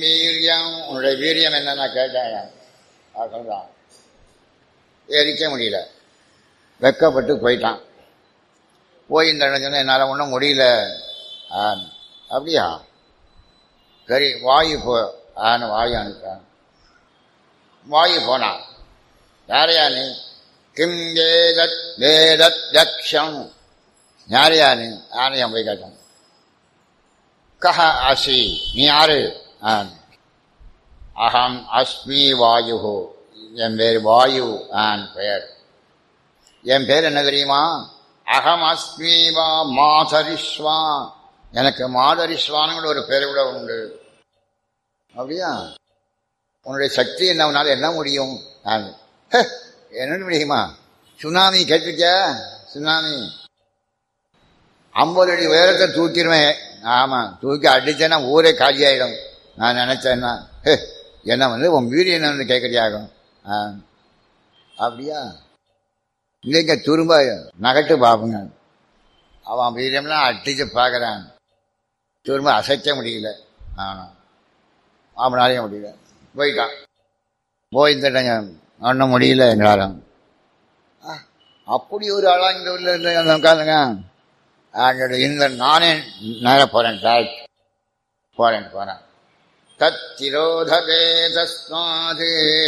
வீரியம் உன்னுடைய வீரியம் என்னன்னா கேட்டாங்க அவன் சொல்றான் எரிக்க முடியல வெக்கப்பட்டு போயிட்டான் போய் இந்த இடம் சொன்ன என்னால் ஒன்றும் முடியல ஆ, அப்படியா சரி வாயு போ ஆன்னு வாயு அனுப்பிட்டான் வாயு போனான் யாரையா நீ கிம் வேதத் வேதத் தக்ஷம் யாரையா நீ யாரையும் போய் கேட்டான் கஹ அசி நீ யாரு ஆன். அகம் அஸ்மி வாயு என் பேர் வாயு ஆன் பெயர் என் பேர் என்ன தெரியுமா அகம் அஸ்மி வா மாதரிஸ்வா எனக்கு மாதரிஸ்வானுங்கிற ஒரு பேர் கூட உண்டு அப்படியா உன்னுடைய சக்தி என்ன உன்னால என்ன முடியும் நான் "ஹே, என்ன முடியுமா சுனாமி கேட்டிருக்கியா சுனாமி ஐம்பது அடி உயரத்தை தூக்கிடுவேன் ஆமாம் தூக்கி அடிச்சேன்னா ஊரே காலியாயிடும் நான் நினைச்சேன்னா "ஹே, என்ன வந்து உன் வீடு என்னன்னு கேட்குறியாகும் ஆ அப்படியா இல்லைங்க திரும்ப நகட்டு பார்ப்போங்க அவன் வீரியம்லாம் அடிச்சு பார்க்குறான் திரும்ப அசைக்க முடியல ஆமாம் அவனாலையும் முடியல போயிட்டான் போய் இந்த ஒன்றும் முடியல எங்களாலும் ஆ, அப்படி ஒரு ஆளா இந்த ஊரில் இருந்து உட்காந்துங்க அதோட இந்த நானே நேர போறேன் டாட் போறேன் போறேன் தத்திரோதகே தஸ்மாது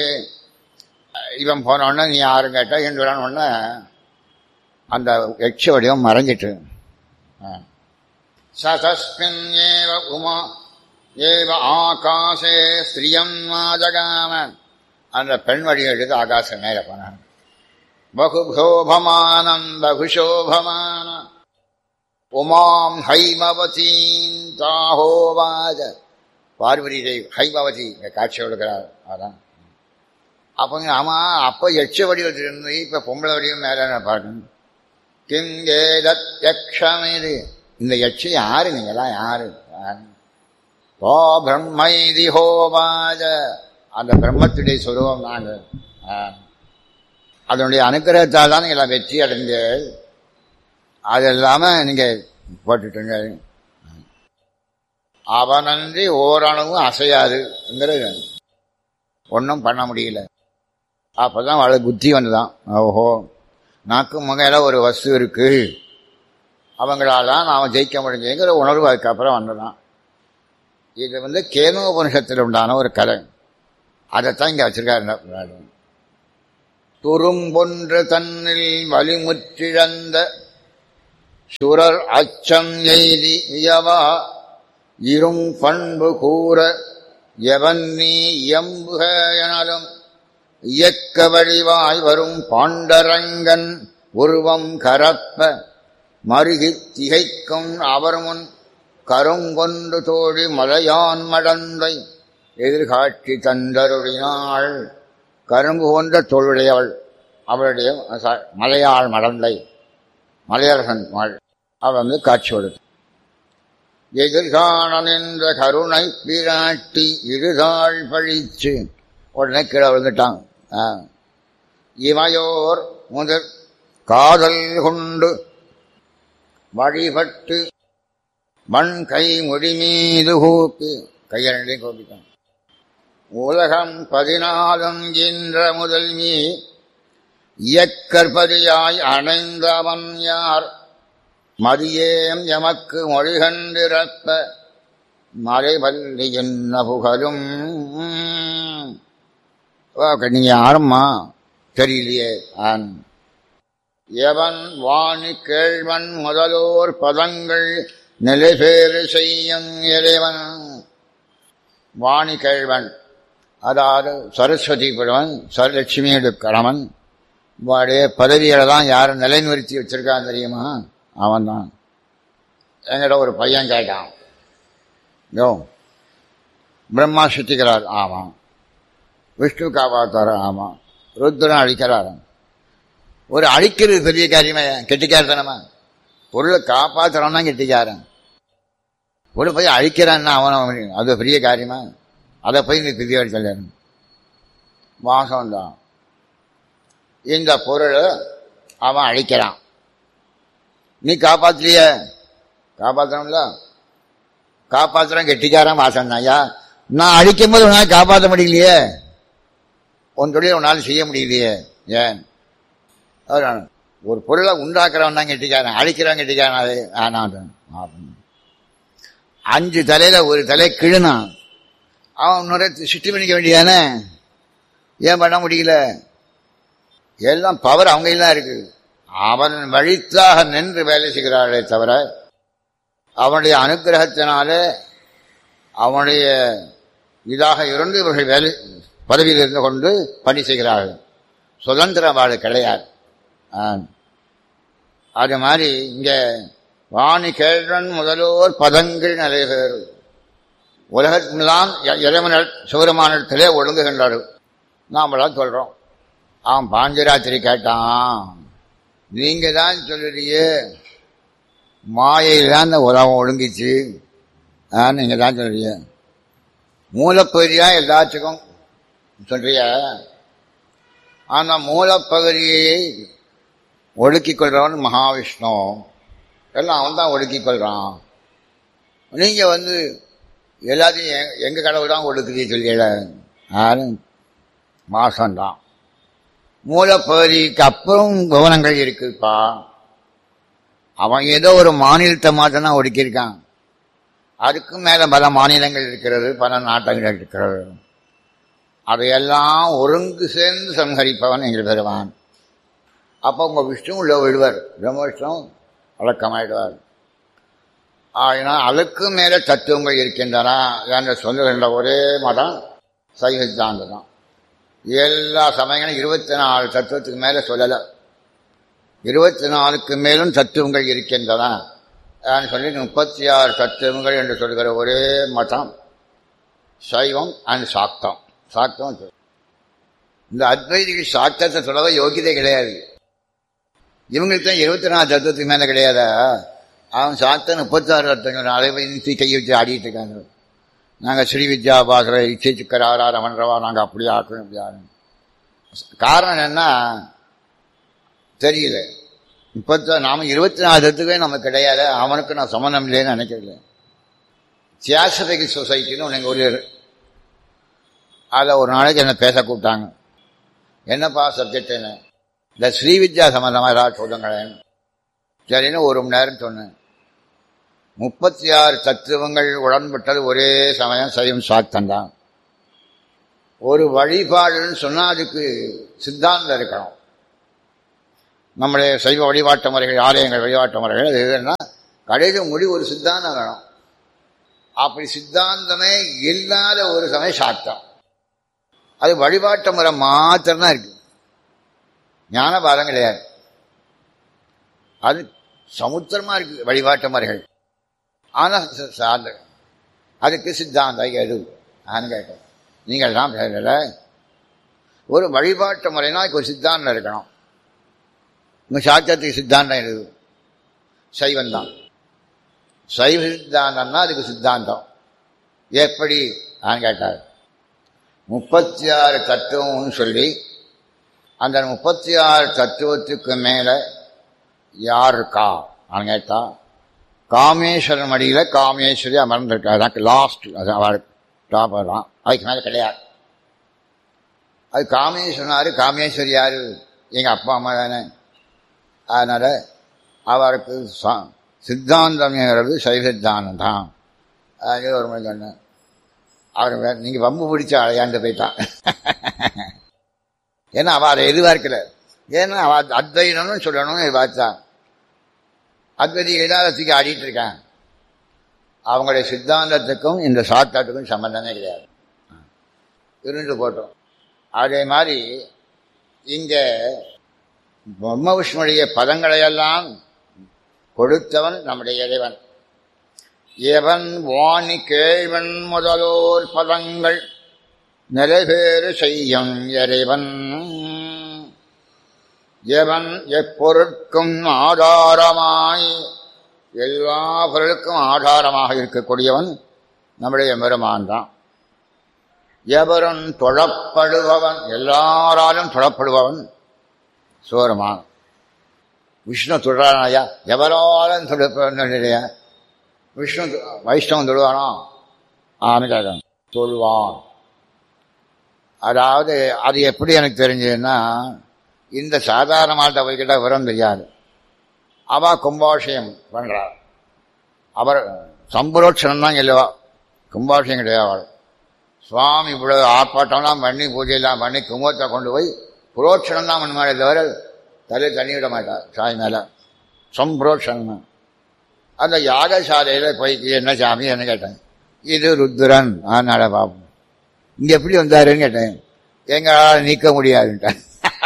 இவன் போன உடனே நீ யாரும் கேட்டா என்று உடனே அந்த எட்ச வடிவம் மறைஞ்சிட்டு ஆ. சதஸ்மின் ஏவ உமா ஏவ ஆகாசே ஸ்ரீயம் மாஜகாம அந்த பெண் வடிவம் எடுத்து ஆகாசம் மேல போனான் பகுபோபமானம் பகுஷோபமான உமாம் ஹைமவதீம் தாஹோவாஜ பார்வதி தேவி ஹைமவதி இங்க காட்சி கொடுக்கிறார் அதான் அப்பங்க ஆமா அப்ப எச்ச வடிவத்தில் இருந்து இப்ப பொம்பளை வடிவம் மேல பார்க்கணும் கிங்கேதத் யக்ஷமிது இந்த யட்ச யாரு நீங்களாம் யாரு ஓ பிரம்மைதி ஹோவாஜ அந்த பிரம்மத்துடைய சுரூபம் நாங்கள் ஆ. அதனுடைய அனுக்கிரகத்தால் தான் நீங்கள் வெற்றி அடைந்து அது இல்லாம நீங்க போட்டுட்டுங்க அவனன்றி ஓரளவும் அசையாதுங்கிறது ஒன்றும் பண்ண முடியல அப்பதான் அவளுக்கு புத்தி வந்துதான் ஓஹோ நாக்கு முகையில ஒரு வஸ்து இருக்கு அவங்களால தான் நாம் ஜெயிக்க முடிஞ்சுங்கிற உணர்வு அதுக்கப்புறம் வந்ததான் இது வந்து கேனோபனிஷத்தில் உண்டான ஒரு கலை அதைத்தான் இங்க வச்சிருக்காரு துரும்பொன்று தன்னில் வலிமுற்றிழந்த சுரர் அச்சம் எய்தி இயவா இரும் பண்பு கூற எவன் நீ இயம்புக எனலும் இயக்க வழிவாய் வரும் பாண்டரங்கன் உருவம் கரப்ப மருகித் திகைக்கும் அவர் முன் கருங்கொண்டு தோழி மலையான் மடந்தை எதிர்காட்சி தந்தருளினாள் கரும்பு போன்ற தோளுடையவள் அவளுடைய ச- மலையாள் மடந்தை மலையரசன் மகள் அவள் வந்து காட்சி கொடுத்து எதிர்காண நின்ற கருணை பிராட்டி இருதாள் பழிச்சு உடனே கீழே விழுந்துட்டான் ஆ. இமையோர் முதற் காதல் கொண்டு வழிபட்டு மண் கை மொழி மீது கூப்பி கையரண்டையும் கோபித்தான் உலகம் பதினாலும் என்ற முதல்வி இயக்கற்பதியாய் அணைந்தவன் யார் மதியேம் எமக்கு மொழிகண்டிருப்ப மறைவல்லி என்ன புகழும் ஓ, நீங்க யாரும்மா தெரியலையே ஆன் எவன் வாணி கேழ்வன் முதலோர் பதங்கள் நிலைபேறு செய்யும் இறைவன் வாணி கேழ்வன் அதாவது சரஸ்வதி புலவன் சரலட்சுமியோட கணவன் வாடைய பதவிகளை தான் யாரும் நிலைநிறுத்தி வச்சிருக்கான் தெரியுமா அவன் தான் என்கிட்ட ஒரு பையன் கேட்டான் யோ பிரம்மா சுத்திக்கிறார் ஆமாம் விஷ்ணு காப்பாத்தார் ஆமாம் ருத்ரன் அழிக்கிறார் ஒரு அழிக்கிறது பெரிய காரியமே கெட்டிக்காரத்தனமா பொருளை காப்பாத்துறவன் தான் கெட்டிக்காரன் ஒரு போய் அழிக்கிறான்னா அவன் அவன் அது பெரிய காரியமா அதை போய் நீ பெரிய சொல்லணும் வாசம் தான் இந்த பொருளை அவன் அழிக்கிறான் நீ காப்பாத்தலைய காப்பாத்தணும்ல காப்பாத்துறோம் கெட்டிக்காரன் வாசம் ஐயா நான் அழிக்கும் போது உன்னால் காப்பாற்ற முடியலையே உன் தொழிலை உன்னால் செய்ய முடியலையே ஏன் அதான் ஒரு பொருளை உண்டாக்குறவன் தான் கெட்டிக்காரன் அழிக்கிறவன் கெட்டிக்காரன் அது ஆனால் அஞ்சு தலையில ஒரு தலை கிழுனான் அவன் இன்னொரு சுற்றி பண்ணிக்க வேண்டியதானே ஏன் பண்ண முடியல எல்லாம் பவர் அவங்க தான் இருக்கு அவன் வழித்தாக நின்று வேலை செய்கிறார்களே தவிர அவனுடைய அனுகிரகத்தினாலே அவனுடைய இதாக இருந்து இவர்கள் வேலை பதவியில் இருந்து கொண்டு பணி செய்கிறார்கள் சுதந்திர வாழ் கிடையாது அது மாதிரி இங்க வாணி கேழ்வன் முதலோர் பதங்கள் நிறைய பேர் உலகத்தில்தான் இறைவனர் சிவருமானத்திலே ஒழுங்குகின்றார்கள் நாமெல்லாம் சொல்றோம் அவன் பாஞ்சராத்திரி கேட்டான் நீங்க தான் சொல்லுறியே மாயையில் தான் இந்த உலகம் ஒழுங்கிச்சு நீங்க தான் சொல்றீங்க மூலப்பகுதியா எல்லாத்துக்கும் சொல்றிய ஆனா மூலப்பகுதியை ஒடுக்கிக் கொள்றவன் மகாவிஷ்ணு எல்லாம் அவன் தான் ஒடுக்கிக் கொள்றான் நீங்க வந்து எல்லாத்தையும் எங்க கடவுள் தான் ஒடுக்குது சொல்லியல யாரும் மாசம்தான் மூலப்பகுதிக்கு அப்புறம் கவனங்கள் இருக்குப்பா அவன் ஏதோ ஒரு மாநிலத்தை மாத்திரம் தான் ஒடுக்கியிருக்கான் அதுக்கு மேல பல மாநிலங்கள் இருக்கிறது பல நாட்டங்கள் இருக்கிறது அதையெல்லாம் ஒருங்கு சேர்ந்து சம்ஹரிப்பவன் எங்கள் பெறுவான் அப்போ உங்க விஷ்ணு உள்ள விடுவார் பிரம்ம விஷ்ணு வழக்கமாயிடுவார் ஆனால் அதுக்கு மேல தத்துவங்கள் இருக்கின்றன என்று சொல்லுகின்ற ஒரே மதம் சைவ சித்தாந்தம் தான் எல்லா சமயங்களும் இருபத்தி நாலு தத்துவத்துக்கு மேல சொல்லலை இருபத்தி நாலுக்கு மேலும் தத்துவங்கள் இருக்கின்றன சொல்லி முப்பத்தி ஆறு தத்துவங்கள் என்று சொல்கிற ஒரே மதம் சைவம் அண்ட் சாக்தம் சாக்தம் இந்த அத்வைதிகள் சாக்தத்தை சொல்லவே யோகியதை கிடையாது இவங்களுக்கு தான் இருபத்தி நாலு தத்துவத்துக்கு மேல கிடையாதா அவன் சாக்தன் முப்பத்தாறு தத்துவங்கள் அதை தூக்கி கையை வச்சு ஆடிட்டு இருக்காங்க நாங்கள் ஸ்ரீ வித்யா பாசர இச்சை சிக்கர் ஆறார மன்றவா நாங்கள் அப்படி ஆக்கணும் இப்படி ஆகணும் காரணம் என்ன தெரியல இப்பத்த நாம இருபத்தி நாலு தத்துவே நமக்கு கிடையாது அவனுக்கு நான் சம்மந்தம் இல்லைன்னு நினைக்கிறேன் தியாசபிக் சொசைட்டின்னு ஒன்று எங்கள் ஊரில் அதில் ஒரு நாளைக்கு என்ன பேச கூப்பிட்டாங்க என்னப்பா சப்ஜெக்ட் என்ன இந்த ஸ்ரீ வித்யா சம்மந்தமாக ஏதாவது சொல்லுங்களேன் சரின்னு ஒரு மணி நேரம் சொன்னேன் முப்பத்தி ஆறு தத்துவங்கள் உடன்பட்டது ஒரே சமயம் சைவம் சாத்தம் தான் ஒரு வழிபாடுன்னு சொன்னால் அதுக்கு சித்தாந்தம் இருக்கணும் நம்முடைய சைவ வழிபாட்டு முறைகள் ஆலயங்கள் வழிபாட்டு முறைகள் அது எதுன்னா கடைசி முடி ஒரு சித்தாந்தம் வேணும் அப்படி சித்தாந்தமே இல்லாத ஒரு சமயம் சாத்தம் அது வழிபாட்டு முறை மாத்திரம்தான் இருக்கு ஞான பாதம் கிடையாது அது சமுத்திரமா இருக்கு வழிபாட்டு முறைகள் ஆனா சார்ந்த அதுக்கு சித்தாந்தம் எது நான் கேட்டேன் நீங்கள் தான் பேசல ஒரு வழிபாட்டு முறைனா ஒரு சித்தாந்தம் இருக்கணும் உங்க சாத்தியத்துக்கு சித்தாந்தம் எழுது சைவம் தான் சைவ சித்தாந்தம்னா அதுக்கு சித்தாந்தம் எப்படி நான் கேட்டார் முப்பத்தி ஆறு தத்துவம்னு சொல்லி அந்த முப்பத்தி ஆறு தத்துவத்துக்கு மேல யார் இருக்கா நான் கேட்டா காமேஸ்வரன் மடியில காமேஸ்வரி அமர்ந்திருக்கா அதான் லாஸ்ட் அது அவள் டாப் தான் அதுக்கு மேல கிடையாது அது காமேஸ்வரன் யாரு காமேஸ்வரி யாரு எங்க அப்பா அம்மா தானே அதனால அவருக்கு சித்தாந்தம்ங்கிறது சைவ சித்தாந்தம் தான் அது ஒரு மாதிரி சொன்னேன் அவர் நீங்க வம்பு பிடிச்ச அழையாண்டு போயிட்டான் ஏன்னா அவ அதை எதிர்பார்க்கல ஏன்னா அவ அத்வைதம்னு சொல்லணும்னு எதிர்பார்த்தான் அத்வைதி இடாதத்துக்கு ஆடிட்டு இருக்கான் அவங்களுடைய சித்தாந்தத்துக்கும் இந்த சாத்தாட்டுக்கும் சம்பந்தமே கிடையாது இருந்து போட்டோம் அதே மாதிரி இங்க பிரம்ம விஷ்ணுடைய பதங்களையெல்லாம் கொடுத்தவன் நம்முடைய இறைவன் எவன் வாணி கேழ்வன் முதலோர் பதங்கள் நிறைவேறு செய்யும் இறைவன் எவன் எப்பொருட்கும் ஆதாரமாய் எல்லா பொருளுக்கும் ஆதாரமாக இருக்கக்கூடியவன் நம்முடைய பெருமான் தான் எவரும் தொழப்படுபவன் எல்லாராலும் தொழப்படுபவன் சோரமான் விஷ்ணு தொடுறானாயா எவராலும் தொடுப்பவன் இல்லையா விஷ்ணு வைஷ்ணவன் தொடுவானோ ஆன்னு கேட்கணும் சொல்வான் அதாவது அது எப்படி எனக்கு தெரிஞ்சதுன்னா இந்த சாதாரண மாட்ட அவர்கிட்ட விவரம் தெரியாது அவ கும்பாபிஷேகம் பண்றார் அவர் சம்பரோட்சணம் தான் இல்லவா கும்பாபிஷேகம் கிடையாது அவள் சுவாமி இவ்வளவு ஆர்ப்பாட்டம்லாம் பண்ணி பூஜையெல்லாம் பண்ணி கும்பத்தை கொண்டு போய் புரோட்சணம் தான் பண்ணுவாரே தவிர தலை தண்ணி விட மாட்டார் சாய் மேல சம்பரோட்சணம் அந்த யாகசாலையில போய் என்ன சாமி என்ன கேட்டேன் இது ருத்ரன் அதனால பாப்போம் இங்க எப்படி வந்தாருன்னு கேட்டேன் எங்களால் நீக்க முடியாதுன்ட்டேன்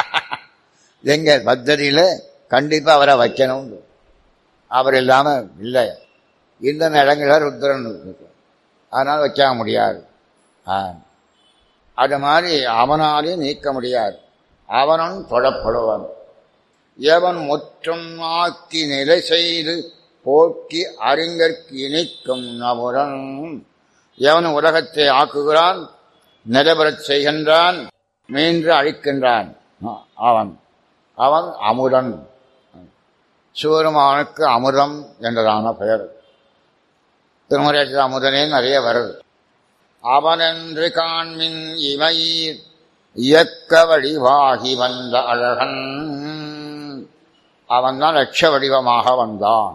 எங்க பத்ததியில கண்டிப்பா அவரை வைக்கணும் அவர் இல்லாம இல்லை இந்த இடங்களில் ருத்ரன் இருக்கு. அதனால வைக்க முடியாது ஆ. அது மாதிரி அவனாலே நீக்க முடியாது அவனும் தொடப்படுவன் எவன் முற்றும் ஆக்கி நிலை செய்து போக்கி அறிஞர்க்கு இணைக்கும் நபுரன் எவன் உலகத்தை ஆக்குகிறான் நிலவரச் செய்கின்றான் மீண்டு அழிக்கின்றான் அ- அவன் அவன் அமுதன் சிவருமானுக்கு அமுதம் என்றதான பெயர் திருமுறையத்தில் அமுதனே நிறைய வருது அவனென்று காண்மின் இமையீர் இயக்க வடிவாகி வந்த அழகன் அவன்தான் லட்ச வடிவமாக வந்தான்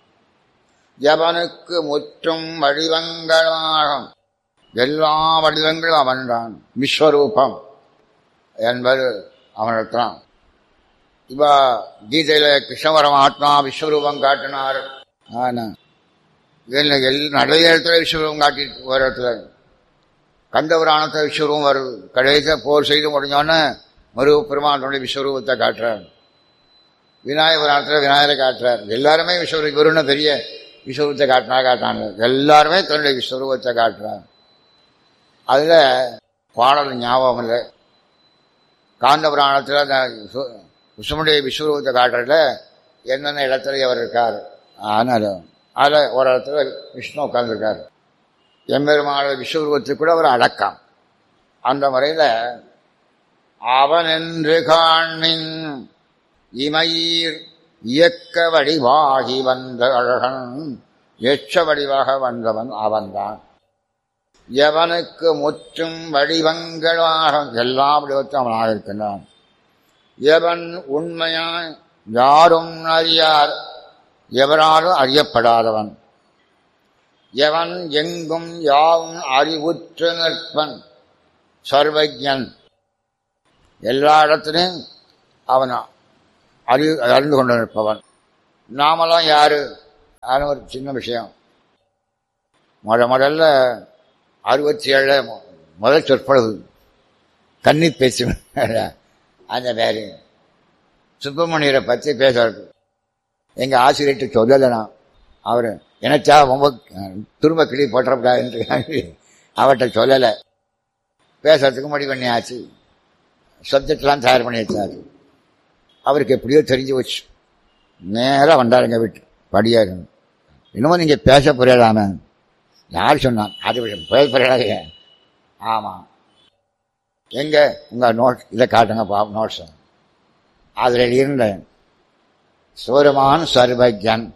எவனுக்கு முற்றும் வடிவங்களாகும் எல்லா வடிவங்களும் அவன்தான் விஸ்வரூபம் என்பது அவனிடத்தான் இப்ப கீதையில கிருஷ்ண பரமாத்மா விஸ்வரூபம் காட்டினார் ஆனா இதுல எல் நிறைய இடத்துல விஸ்வரூபம் காட்டி ஒரு இடத்துல கந்த புராணத்துல விஸ்வரூபம் வருது கடைசியா போர் செய்து முடிஞ்சோடனே மருவ பெருமானுடைய விஸ்வரூபத்தை காட்டுறார் விநாயக புராணத்துல விநாயகரை காட்டுறார் எல்லாருமே விஸ்வரூபம் இவருன்னு பெரிய விஸ்வரூபத்தை காட்டினா காட்டாங்க எல்லாருமே தன்னுடைய விஸ்வரூபத்தை காட்டுறார் அதுல பாடல் ஞாபகம் இல்லை காந்த புராணத்தில் அந்த சு- விஷ்ணுடைய விஸ்வரூபத்தை காட்டுறதுல என்னென்ன இடத்துல அவர் இருக்கார் அதனால அதில் ஒரு இடத்துல விஷ்ணு உட்கார்ந்துருக்கார் எம்பெருமான விஸ்வரூபத்துக்கு கூட அவர் அடக்கம் அந்த முறையில் அவன் என்று காண்மின் இமையீர் இயக்க வடிவாகி வந்த அழகன் எச்ச வடிவாக வந்தவன் அவன்தான் எவனுக்கு முற்றும் வடிவங்களாக எல்லா வடிவத்தையும் அவனாக இருக்கின்றான் எவன் உண்மையாய் யாரும் அறியார் எவராலும் அறியப்படாதவன் எவன் எங்கும் யாவும் அறிவுற்று நிற்பன் சர்வஜன் எல்லா இடத்திலும் அவன் அறி அறிந்து கொண்டு நிற்பவன் நாமெல்லாம் யாரு அது ஒரு சின்ன விஷயம் முத முதல்ல அறுபத்தி ஏழு முதல் சொற்பொழுது கன்னி பேச்சு அந்த பேரு சுப்பிரமணியரை பற்றி பேசுறது எங்க ஆசிரியர்கிட்ட சொல்லலை நான் அவரு எனச்சா ரொம்ப துரும்ப கிளி போட்டக்கூடாதுன்னு அவர்கிட்ட சொல்லலை பேசுறதுக்கு முடிவு பண்ணியாச்சு சப்ஜெக்ட்லாம் தயார் பண்ணி வச்சாரு அவருக்கு எப்படியோ தெரிஞ்சு வச்சு நேராக வந்தாருங்க வீட்டு படியாரு இன்னமும் நீங்கள் பேச புரியலாம யார் சொன்னான் அது பேச புரியலாங்க ஆமாம் எங்க உங்கள் நோட் இதை காட்டுங்க பா நோட்ஸ் அதில் இருந்தேன் சூரமான் சர்வஜன்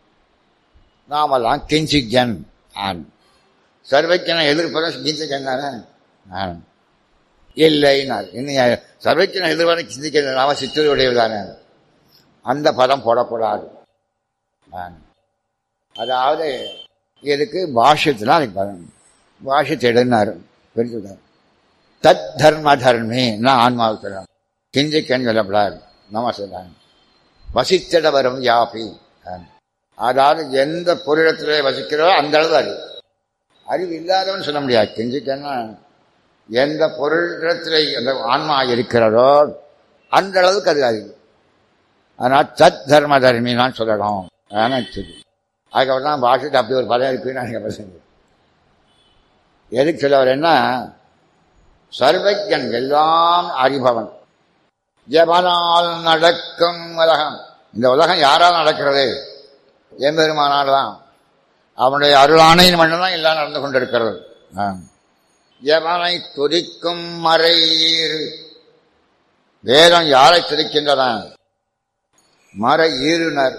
நாமெல்லாம் கிஞ்சிஜன் ஆன் சர்வஜனை எதிர்ப்பத கிஞ்சிஜன் தானே ஆன் இல்லைன்னார் இன்னும் சர்வஜனை எதிர்ப்பான சிந்திக்க நாம சித்தருடையது தானே அந்த பதம் போடக்கூடாது ஆன். அதாவது இதுக்கு பாஷ்யத்தில் அதுக்கு பதம் பாஷ்யத்தை எடுனார் பிரிச்சுட்டார் தத் தர்ம தர்மே நான் ஆன்மாவுக்கு கிஞ்சிக்கன்னு சொல்லப்படாது நம்ம சொல்றாங்க வசித்திட வரும் யாபி அதாவது எந்த பொருளத்திலே வசிக்கிறதோ அந்த அளவு அறிவு அறிவு இல்லாதவன் சொல்ல முடியாது கிஞ்சிக்கன்னா எந்த பொருளிடத்திலே அந்த ஆன்மா இருக்கிறதோ அந்த அளவுக்கு அது அறிவு ஆனால் சத் தர்ம தர்மினான்னு சொல்லணும் அதான் சரி அதுக்கப்புறம் தான் பாஷைக்கு அப்படி ஒரு பதம் இருக்குன்னு எனக்கு பசங்க எதுக்கு சொல்ல வரேன்னா சர்வஜன் எல்லாம் அறிபவன் எவனால் நடக்கும் உலகம் இந்த உலகம் யாரால் நடக்கிறது எம்பெருமானால் தான் அவனுடைய அருளானையின் மட்டும்தான் எல்லாம் நடந்து கொண்டிருக்கிறது ஆம். எவனை துதிக்கும் மறையீர் வேதம் யாரை துதிக்கின்றன மறை ஈருனர்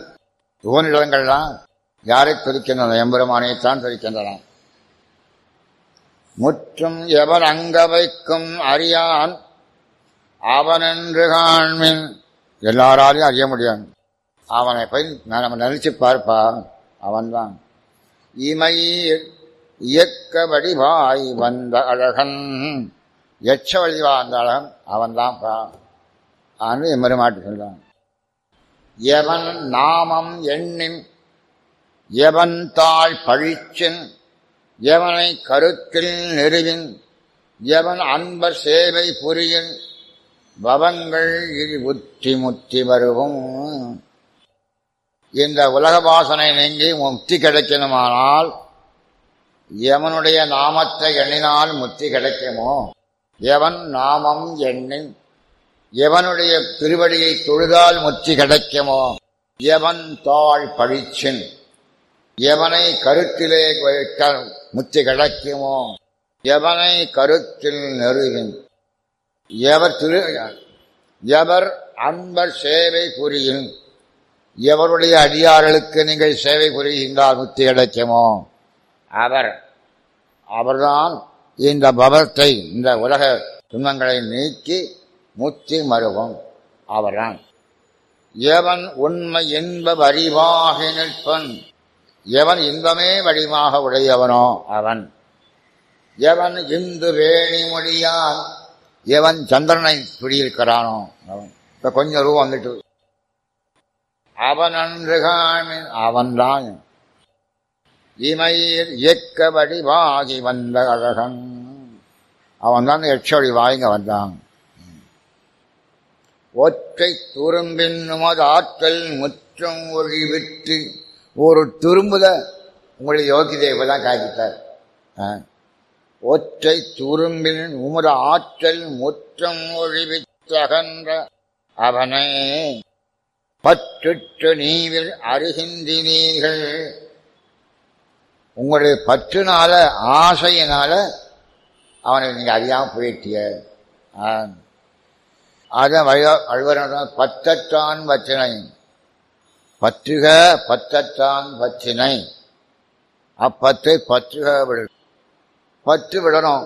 யுவனிடங்கள்லாம் யாரை துதிக்கின்றன எம்பெருமானைத்தான் துதிக்கின்றன முற்றும் எவர் அங்க வைக்கும் அறியான் அவனென்று காண்மின் எல்லாராலையும் அறிய முடியாது அவனை போய் நம்ம நினைச்சு பார்ப்பா அவன்தான் இமை இயக்க வடிவாய் வந்த அழகன் எச்ச வடிவா அந்த அழகன் அவன்தான் பா ஆண்டு எம்பெருமாட்டு சொல்றான் எவன் நாமம் எண்ணின் எவன் தாழ் பழிச்சின் எவனை கருத்தில் நெருவின் எவன் அன்பர் சேவை புரியின் பவங்கள் இரு உத்தி முத்தி வருவும் இந்த உலக வாசனை நீங்கி முக்தி கிடைக்கணுமானால் எவனுடைய நாமத்தை எண்ணினால் முக்தி கிடைக்குமோ எவன் நாமம் எண்ணின் எவனுடைய திருவடியை தொழுதால் முத்தி கிடைக்குமோ எவன் தாழ் பழிச்சின் எவனை கருத்திலே வைத்தால் முத்தி கிடைக்குமோ எவனை கருத்தில் நெருவின் எவர் திரு எவர் அன்பர் சேவை புரியும் எவருடைய அடியார்களுக்கு நீங்கள் சேவை புரிகின்றால் முத்தி கிடைக்குமோ அவர் அவர்தான் இந்த பவத்தை இந்த உலக துன்பங்களை நீக்கி முத்தி மருவும் அவர்தான் எவன் உண்மை இன்ப வரிவாக நிற்பன் எவன் இன்பமே வடிவாக உடையவனோ அவன் எவன் இந்து வேணி மொழியான் எவன் சந்திரனை குடியிருக்கிறானோ அவன் இப்ப கொஞ்சம் ரூபம் வந்துட்டு அவன் அன்று காமின் அவன்தான் இமையில் இயக்க வடிவாகி வந்த அழகன் அவன் தான் எச்சொடி வாங்க வந்தான் ஒற்றை துரும்பின் உமது ஆற்றல் முற்றம் ஒளி விட்டு ஒரு துரும்புத உங்களுடைய யோகிதை இப்பதான் காய்ச்சிட்டார் ஒற்றை துரும்பின் உமது ஆற்றல் முற்றம் ஒழிவித்தகன்ற அவனை பற்றுற்று நீவில் அருகின்றீர்கள் உங்களுடைய பற்றுனால ஆசையினால அவனை நீங்க அறியாம போயிட்டிய அதான் வழிவர பத்தற்றான் வச்சினை பற்றுக பத்தற்றான் பச்சினை அப்பத்தை பற்றுக விடு பற்று விடணும்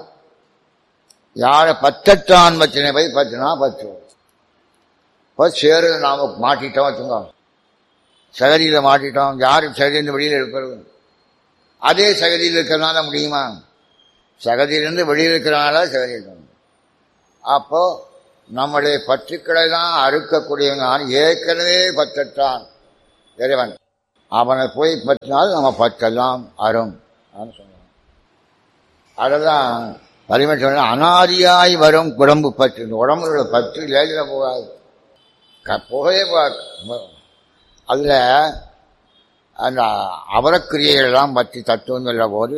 யார பத்தற்றான் பச்சினை போய் பற்றுனா பற்று இப்போ சேரு நாம மாட்டிட்டோம் வச்சுங்க சகதியில் மாட்டிட்டோம் யாரு சகதியிலிருந்து வெளியில் இருக்கிறது அதே சகதியில் இருக்கிறனால முடியுமா சகதியிலிருந்து வெளியில் இருக்கிறனால சகதி இருக்கணும் அப்போ நம்முடைய பற்றுக்களை தான் அறுக்கக்கூடியவன் ஏற்கனவே பற்றற்றான் இறைவன் அவனை போய் பற்றினால் நம்ம பற்றெல்லாம் அரும் சொன்னான் அதுதான் வலிமை சொன்ன அனாதியாய் வரும் குடம்பு பற்று இந்த உடம்புகளோட பற்று லேசில் போகாது புகையே அதில் அந்த அவரக்கிரியைகள்லாம் பற்றி தத்துவம் சொல்ல போது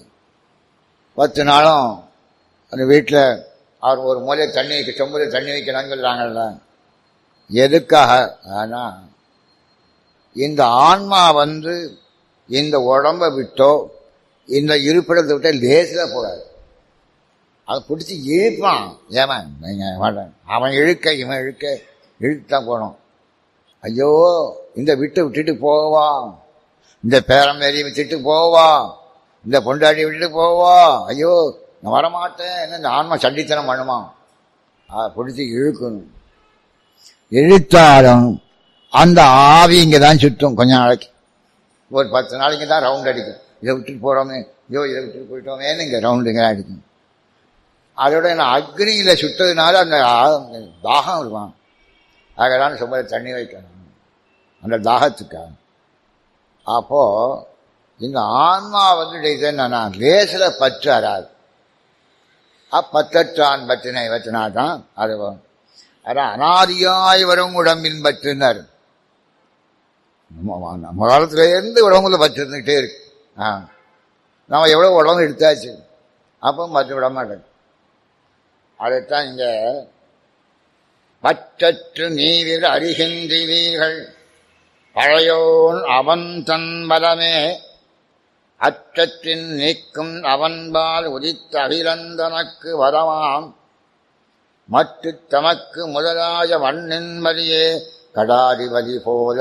பத்து நாளும் அந்த வீட்டில் அவர் ஒரு மூலையை தண்ணி வைக்க சொம்புல தண்ணி வைக்கலாம்னு சொல்கிறாங்கல்ல எதுக்காக ஆனால் இந்த ஆன்மா வந்து இந்த உடம்பை விட்டோ இந்த இருப்பிடத்தை விட்டோ லேசில் போகாது அதை பிடிச்சி இழுப்பான் ஏவன் நீங்கள் அவன் இழுக்க இவன் இழுக்க இழுத்தான் போகணும் ஐயோ இந்த விட்டு விட்டுட்டு போவா இந்த பேரம் மேரி விட்டுட்டு போவா இந்த பொண்டாட்டி விட்டுட்டு போவா ஐயோ நான் வரமாட்டேன் என்ன இந்த ஆன்மா சண்டித்தனம் பண்ணுமா அதை பிடிச்சி இழுக்கணும் இழுத்தாலும் அந்த ஆவி இங்கே தான் சுற்றும் கொஞ்ச நாளைக்கு ஒரு பத்து நாளைக்கு தான் ரவுண்ட் அடிக்கும் இதை விட்டுட்டு போகிறோமே ஐயோ இதை விட்டுட்டு போயிட்டோமேன்னு இங்கே ரவுண்டுங்க அடிக்கும் அதோட நான் அக்னியில் சுட்டதுனால அந்த தாகம் இருக்கும் ஆகதான் சும்மா தண்ணி வைக்கணும் அந்த தாகத்துக்காக அப்போ இந்த ஆன்மா வந்து என்னன்னா லேசில் பற்று அறாது அப்பற்றற்றான் பற்றினை வச்சினா தான் அது அதான் அனாதியாய் வரும் உடம்பின் பற்றுனர் நம்ம காலத்திலேருந்து உடம்புல பற்று இருந்துகிட்டே இருக்கு ஆ நம்ம எவ்வளோ உடம்பு எடுத்தாச்சு அப்போ பற்று விட மாட்டேன் அதைத்தான் இங்கே பற்றற்று நீரில் அறிகின்றீர்கள் பழையோன் அவன் தன் பலமே அற்றற்றின் நீக்கும் அவன்பால் உதித்த அகிலந்தனக்கு வரவாம் மற்ற தமக்கு முதலாய வண்ணின்மதியே கடாதிபதி போல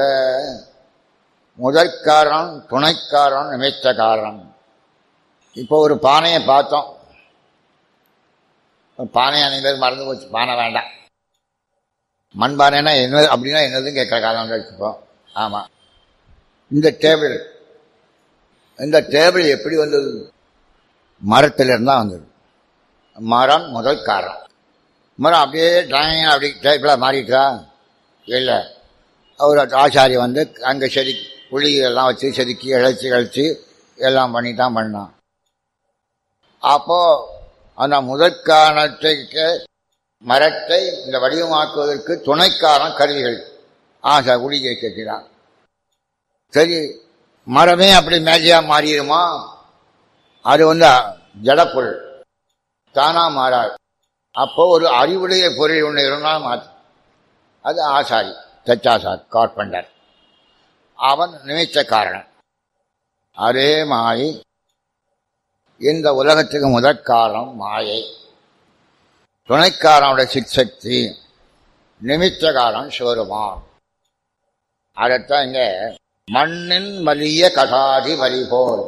முதற்காரன் துணைக்காரன் நிமித்தக்காரன் இப்போ ஒரு பானையை பார்த்தோம் பானை அனைவர் மறந்து போச்சு பானை வேண்டாம் மண்பானைனா என்ன அப்படின்னா என்னதுன்னு கேட்குற காலம் வச்சுப்போம் ஆமாம் இந்த டேபிள் இந்த டேபிள் எப்படி வந்தது மரத்திலிருந்து தான் வந்தது மரம் முதல் காரணம் மரம் அப்படியே டிராயிங் அப்படி டேபிளாக மாறிட்டா இல்லை அவர் ஆச்சாரி வந்து அங்கே செதி புளி எல்லாம் வச்சு செதுக்கி இழைச்சி இழைச்சி எல்லாம் பண்ணி தான் பண்ணான் அப்போ அந்த முதற்காரணத்துக்கு மரத்தை இந்த வடிவமாக்குவதற்கு துணைக்காரன் கருவிகள் ஆசா குடிகை கட்டினான் சரி மரமே அப்படி மேஜையா மாறிடுமா அது வந்து ஜடப்பொருள் தானா மாறாது அப்போ ஒரு அறிவுடைய பொருள் ஒன்று இருந்தால் மாற்று அது ஆசாரி தச்சாசார் கார்பெண்டர் அவன் நினைச்ச காரணம் அதே மாதிரி இந்த உலகத்துக்கு முதற்காலம் மாயை துணைக்காரனுடைய சிக்சக்தி நிமித்த காலம் சிவருமான் அதைத்தான் இங்க மண்ணின் வலிய கதாதி வலி போல்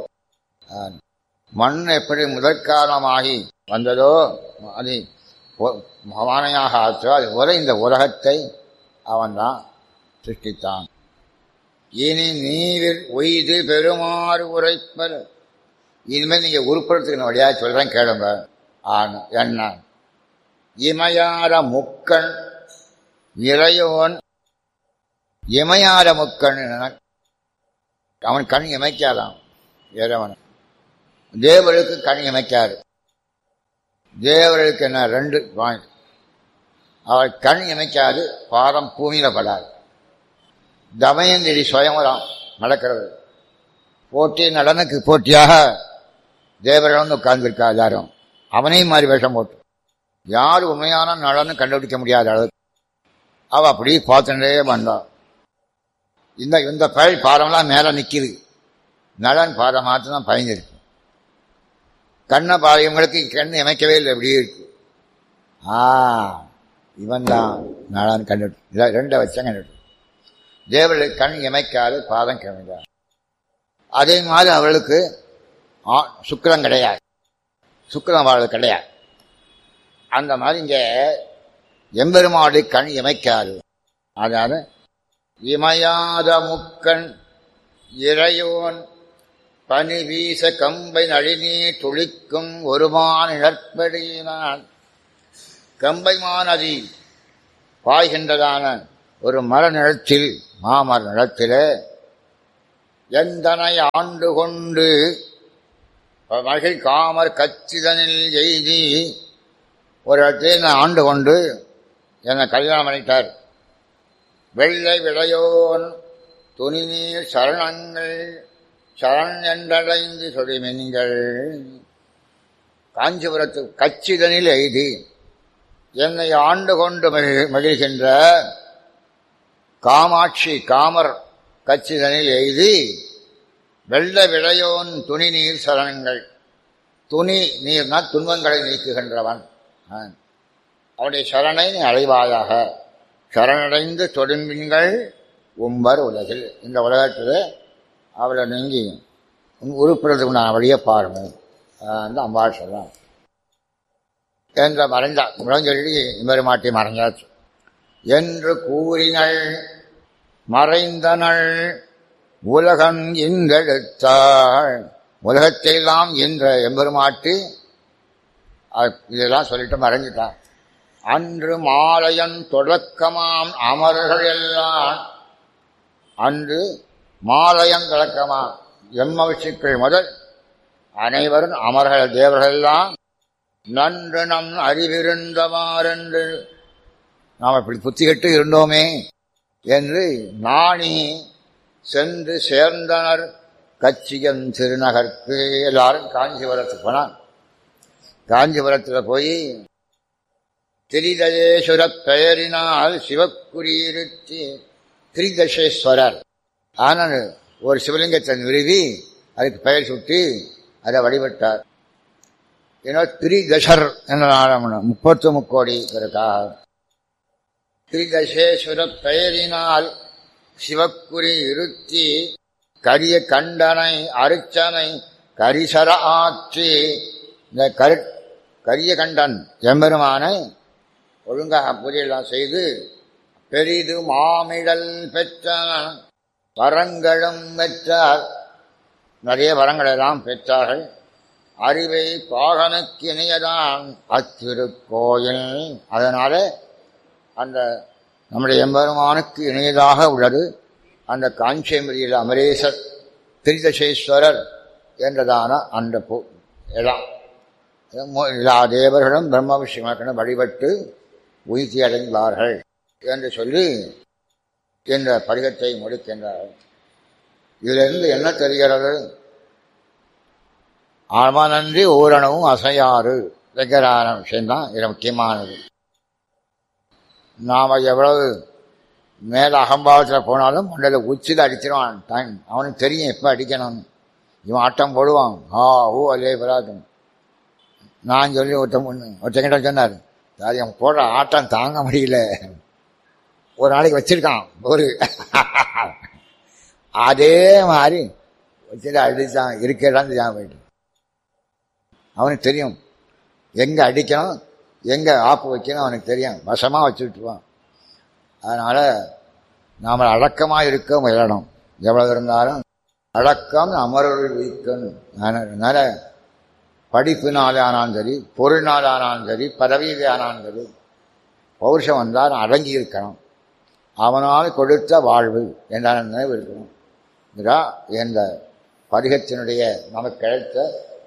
மண் எப்படி முதற்காலமாகி வந்ததோ அது பவானையாக ஆச்சோ அது போல இந்த உலகத்தை அவன்தான் சிருஷ்டித்தான் இனி நீரில் ஒய்து பெருமாறு உரைப்பல் இனிமேல் நீங்க உருப்படுத்துக்கிற வழியா சொல்றேன் கேளுங்க ஆண் என்ன இமையார முக்கண் இறையோன் இமையார முக்கண் அவன் கண் இமைக்காதான் இறைவன் தேவருக்கு கண் இமைக்காரு தேவருக்கு என்ன ரெண்டு பாயிண்ட் அவர் கண் இமைக்காது பாதம் பூமியில படாது தமயந்திரி சுயம்பரம் நடக்கிறது போட்டி நடனுக்கு போட்டியாக தேவர்கள் வந்து உட்கார்ந்துருக்கா எல்லாரும் அவனையும் மாதிரி வேஷம் போட்டு யார் உண்மையான நலன்னு கண்டுபிடிக்க முடியாத அளவு அவ அப்படி பார்த்துட்டே வந்தான் இந்த இந்த பழி பாதம்லாம் மேலே நிற்கிது நலன் பாதம் மாற்றம் தான் பயந்துருக்கு கண்ணை பாதையவங்களுக்கு கண் இமைக்கவே இல்லை இப்படியே இருக்கு ஆ இவன் தான் நலன் கண்டு இல்லை ரெண்டை வச்சா கண்டு தேவர்களுக்கு கண் இமைக்காது பாதம் கிழந்தார் அதே மாதிரி அவளுக்கு சுக்கரம் கிடையாது சுக்கரம் அவளுக்கு கிடையாது அந்த மாதிரி இங்கே எம்பெருமாடு கண் இமைக்காது அதாவது இமையாத முக்கண் இறையோன் பனி வீச கம்பை நழிநீர் துளிக்கும் ஒருமான் இழற்படியினான் கம்பை மாநதி பாய்கின்றதான ஒரு மர நிலத்தில் மாமர நிலத்திலே எந்தனை ஆண்டு கொண்டு மகிழ் காமர் கச்சிதனில் எய்தி ஒரு இடத்தில் நான் ஆண்டு கொண்டு என்னை கல்யாணம் பண்ணிட்டார் வெள்ளை விளையோன் துணிநீர் சரணங்கள் சரண் என்றடைந்து சொல்லிமென்கள் காஞ்சிபுரத்து கச்சிதனில் எய்தி என்னை ஆண்டு கொண்டு மகிழ்கின்ற காமாட்சி காமர் கச்சிதனில் எய்தி வெள்ள விளையோன் துணி நீர் சரணங்கள் துணி நீர்னா துன்பங்களை நீக்குகின்றவன் அவனுடைய சரணை நீ அடைவாயாக சரணடைந்து தொடும்பின்கள் உம்பர் உலகில் இந்த உலகத்தில் அவளை நீங்கி உருப்புறதுக்கு நான் வழியை பாருங்க அந்த அம்பாள் சொல்லலாம் என்ற மறைஞ்சா முழஞ்சொல்லி இம்பெருமாட்டி மறைஞ்சாச்சு என்று கூறினள் மறைந்தனள் உலகம் இன்றெடுத்தாள் உலகத்தையெல்லாம் என்ற எம்பெருமாட்டி இதெல்லாம் சொல்லிட்டு மறைஞ்சிட்டான் அன்று மாலையன் தொடக்கமாம் அமர்கள் எல்லாம் அன்று மாலையன் தொடக்கமாம் எம்மவிஷிக்கள் முதல் அனைவரும் அமர்கள் தேவர்கள் எல்லாம் நன்று நம் அறிவிருந்தவாரென்று நாம் இப்படி புத்திகட்டு இருந்தோமே என்று நாணி சென்று சேர்ந்தனர் கச்சியன் திருநகர்க்கு எல்லாரும் காஞ்சிபுரத்துக்கு போனான் காஞ்சிபுரத்தில் போய் திரிதசேஸ்வர பெயரினால் சிவக்குறியிருத்தி திரிதசேஸ்வரர் ஆனால் ஒரு சிவலிங்கத்தை நிறுவி அதுக்கு பெயர் சுட்டி அதை வழிபட்டார் ஏன்னா திரிதசர் என்ற முப்பத்து முக்கோடி பிறக்காக திரிதசேஸ்வர பெயரினால் சிவக்குறி இருத்தி கரிய கண்டனை அரிச்சனை கரிசர ஆற்றி இந்த கரு கரிய கண்டன் எம்பெருமானை ஒழுங்காக பூஜையெல்லாம் செய்து பெரிது மாமிடல் பெற்றார் வரங்களும் பெற்றார் நிறைய வரங்கள் எல்லாம் பெற்றார்கள் அறிவை பாகனுக்கு இணையதான் அத்திருக்கோயில் அதனால அந்த நம்முடைய எம்பெருமானுக்கு இணையதாக உள்ளது அந்த காஞ்சியமரியில் அமரேசர் திரிதசேஸ்வரர் என்றதான அந்த பூ இடம் எல்லா தேவர்களும் பிரம்ம விஷயமாக்கன வழிபட்டு உயிர்த்தி அடைந்தார்கள் என்று சொல்லி இந்த படிகத்தை முடிக்கின்றார் இதிலிருந்து என்ன தெரிகிறது ஆழ்மானன்றி ஊரணவும் அசையாறு வைக்கிறான விஷயம்தான் இது முக்கியமானது நாம் எவ்வளவு மேலே அகம்பாவத்தில் போனாலும் மண்டல உச்சியில் அடிச்சிருவான் டைம் அவனுக்கு தெரியும் எப்போ அடிக்கணும்னு இவன் ஆட்டம் போடுவான் ஆ ஓ அல்லே பராதும் நான் சொல்லி ஒருத்த ஒருத்தங்கிட்ட சொன்னார் சாரி அவன் போடுற ஆட்டம் தாங்க முடியல ஒரு நாளைக்கு வச்சிருக்கான் ஒரு அதே மாதிரி வச்சுட்டு அடித்தான் இருக்கிறான்னு தெரியாம போயிட்டு அவனுக்கு தெரியும் எங்கே அடிக்கணும் எங்கே ஆப்பு வைக்கணும் அவனுக்கு தெரியும் வசமாக வச்சு விட்டுருவான் அதனால் நாம் அடக்கமாக இருக்க முயலணும் எவ்வளவு இருந்தாலும் அடக்கம் அமரர்கள் வீக்கணும் அதனால் படிப்பினாலே ஆனாலும் சரி பொருள்னால ஆனாலும் சரி பதவியிலே ஆனாலும் சரி பௌருஷம் வந்தால் அடங்கி இருக்கணும் அவனால் கொடுத்த வாழ்வு என்ற நினைவு இருக்கணும் இதுதான் இந்த பதிகத்தினுடைய நமக்கு கிடைத்த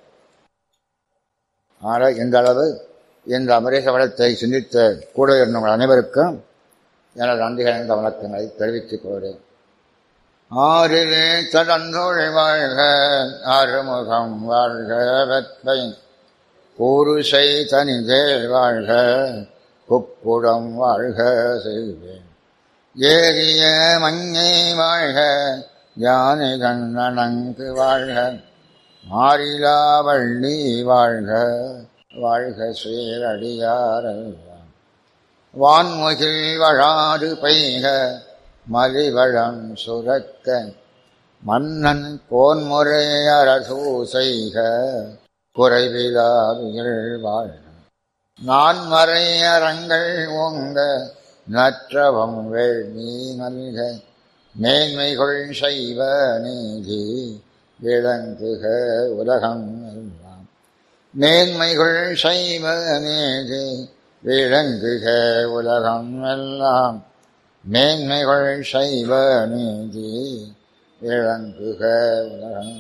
ஆனால் இந்த அளவு இந்த அமரேச வளத்தை சிந்தித்த கூட இருந்தவங்கள் அனைவருக்கும் எனது நன்றிகளின் வணக்கங்களை தெரிவித்துக் கொள்கிறேன் ஆறிலே தடந்தோழி வாழ்க ஆறுமுகம் வாழ்க வெப்பை கூறுசை தனிதேல் வாழ்க குப்புடம் வாழ்க செய்வேன் ஏறிய மங்கை வாழ்க யானை கண்ணனங்கு வாழ்க மாறிலா வள்ளி வாழ்க வாழ்க சீரடியாரெல்லாம் வான்முகில் வழாது பெய்க மலிவளம் சுரக்க மன்னன் கோன்முறை அரசு செய்க குறைவிலாவியல் வாழ்க நான் மறை அறங்கள் ஓங்க நற்றவம் வேள்வி நல்க மேன்மைகள் செய்வ நீதி விளங்குக உலகம் எல்லாம் மேன்மைகள் செய்வ நீதி விளங்குக உலகம் எல்லாம் மேன்மைகள் செய்வ நீதி விளங்குக உலகம்